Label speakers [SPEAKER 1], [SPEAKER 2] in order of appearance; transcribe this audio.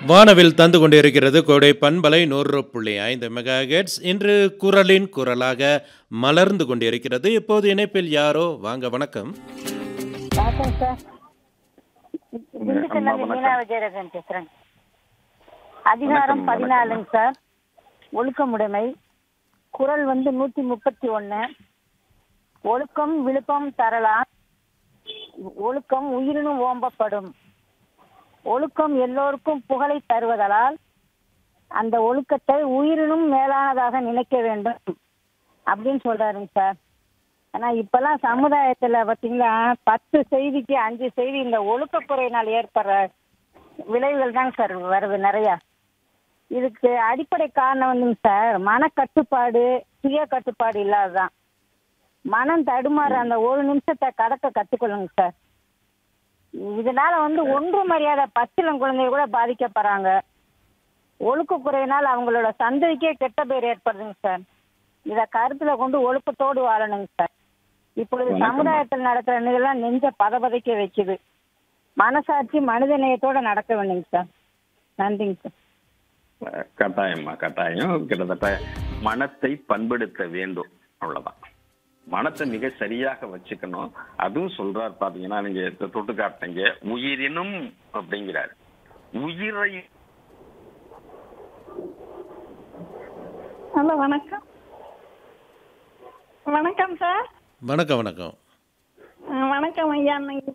[SPEAKER 1] வானவில் தந்து கொண்டிருக்கிறது கோடை பண்பலை நூறு புள்ளி ஐந்து மெகா இன்று குரலின் குரலாக மலர்ந்து கொண்டிருக்கிறது இப்போது இணைப்பில் யாரோ வாங்க வணக்கம்
[SPEAKER 2] வணக்கம் சார் திண்டுக்கல்ல
[SPEAKER 3] அம்மா,
[SPEAKER 2] இருந்து
[SPEAKER 3] வணக்கம்.
[SPEAKER 2] மீனா விஜயராஜன் பேசுறேன் அதிகாரம்
[SPEAKER 3] வணக்கம்,
[SPEAKER 2] பதினாலுங்க சார் ஒழுக்கமுடைமை குரல் வந்து நூத்தி முப்பத்தி ஒண்ணு ஒழுக்கம் விழுப்பம் தரலாம் ஒழுக்கம் உயிரினும் ஓம்பப்படும் ஒழுக்கம் எல்லோருக்கும் புகழை தருவதால் அந்த ஒழுக்கத்தை உயிரினும் மேலானதாக நினைக்க வேண்டும் அப்படின்னு சொல்றாருங்க சார் ஆனா இப்பெல்லாம் சமுதாயத்துல பாத்தீங்களா பத்து செய்திக்கு அஞ்சு செய்தி இந்த ஒழுக்கக்குறையினால் ஏற்படுற விளைவுகள் தாங்க சார் வருது நிறைய இதுக்கு அடிப்படை காரணம் வந்துங்க சார் மனக்கட்டுப்பாடு சுய கட்டுப்பாடு இல்லாததான் மனம் தடுமாற அந்த ஒரு நிமிஷத்தை கடக்க கத்துக்கொள்ளுங்க சார் இதனால வந்து ஒன்று மரியாதை பச்சிலம் குழந்தைகள் கூட பாதிக்கப்படுறாங்க ஒழுக்க குறையினால் அவங்களோட சந்ததிக்கே கெட்ட பேர் ஏற்படுதுங்க சார் இத கருத்துல கொண்டு ஒழுக்கத்தோடு வாழணுங்க சார் இப்பொழுது
[SPEAKER 3] வணக்கம்.
[SPEAKER 2] சமுதாயத்தில் நடக்கிற நிகழ்லாம் நெஞ்ச பதபதைக்க வைக்குது மனசாட்சி மனித நேயத்தோட நடக்க வேண்டுங்க சார் நன்றிங்க சார்
[SPEAKER 3] அஹ் கட்டாயம்மா கட்டாயம் கிட்டத்தட்ட மனத்தை பண்படுத்த வேண்டும் அவ்வளவுதான் மனத்தை மிக சரியாக வச்சுக்கணும் அதுவும் சொல்றார் பாத்தீங்கன்னா நீங்க தொ- தொட்டு காட்டினீங்க உயிரினும் அப்படிங்கிறார் உயிரை
[SPEAKER 4] ஹலோ வணக்கம் வணக்கம் சார்
[SPEAKER 1] வணக்கம் வணக்கம்
[SPEAKER 4] அஹ் வணக்கம் ஐயா நீங்க